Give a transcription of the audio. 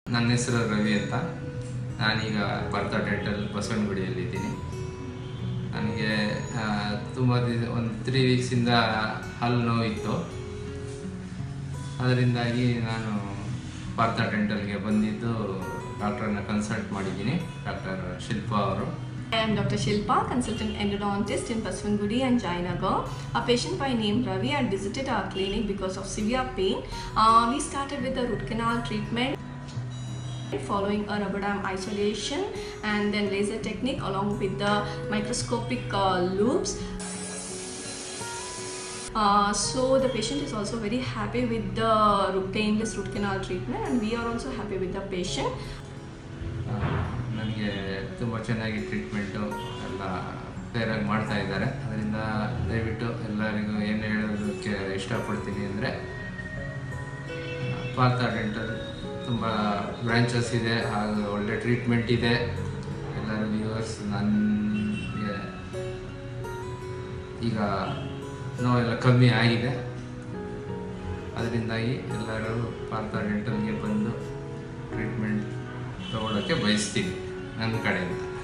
ನನ್ನ ಹೆಸರು ರವಿ ಅಂತ ನಾನೀಗ ಭರತ ಡೆಂಟಲ್ ಬಸವನಗುಡಿಯಲ್ಲಿದ್ದೀನಿ ನನಗೆ ತುಂಬ ದಿನ ಒಂದು ತ್ರೀ ವೀಕ್ಸಿಂದ ಹಲ್ಲು ನೋವಿತ್ತು ಅದರಿಂದಾಗಿ ನಾನು ಭಾರತ ಡೆಂಟಲ್ಗೆ ಬಂದಿದ್ದು ಡಾಕ್ಟ್ರನ್ನ ಕನ್ಸಲ್ಟ್ ಮಾಡಿದ್ದೀನಿ ಡಾಕ್ಟರ್ ಶಿಲ್ಪಾ ಅವರು I am Dr. Shilpa, consultant endodontist in Paswangudi and Jainagar. A patient by name Ravi had visited our clinic because of severe pain. Uh, we started with the root canal treatment following a rubber dam isolation and then laser technique along with the microscopic uh, loops. Uh, so the patient is also very happy with the root- painless root canal treatment and we are also happy with the patient. ನನಗೆ ತುಂಬ ಚೆನ್ನಾಗಿ treatment ಎಲ್ಲ ಫೇರಾಗಿ ಮಾಡ್ತಾ ಇದ್ದಾರೆ ಅದರಿಂದ ದಯವಿಟ್ಟು ಎಲ್ಲರಿಗೂ ಏನು ಹೇಳೋದಕ್ಕೆ ಇಷ್ಟಪಡ್ತೀನಿ ಅಂದರೆ ಭಾರತ ಡೆಂಟಲ್ ತುಂಬ ಬ್ರಾಂಚಸ್ ಇದೆ ಹಾಗೂ ಒಳ್ಳೆ ಟ್ರೀಟ್ಮೆಂಟ್ ಇದೆ ಎಲ್ಲರೂ ವ್ಯೂವರ್ಸ್ ನನಗೆ ಈಗ ನೋವೆಲ್ಲ ಕಮ್ಮಿ ಆಗಿದೆ ಅದರಿಂದಾಗಿ ಎಲ್ಲರೂ ಭಾರತ ಡೆಂಟಲ್ಗೆ ಬಂದು ಟ್ರೀಟ್ಮೆಂಟ್ ತಗೊಳ್ಳೋಕ್ಕೆ ಬಯಸ್ತೀನಿ ನನ್ನ ಕಡೆಯಿಂದ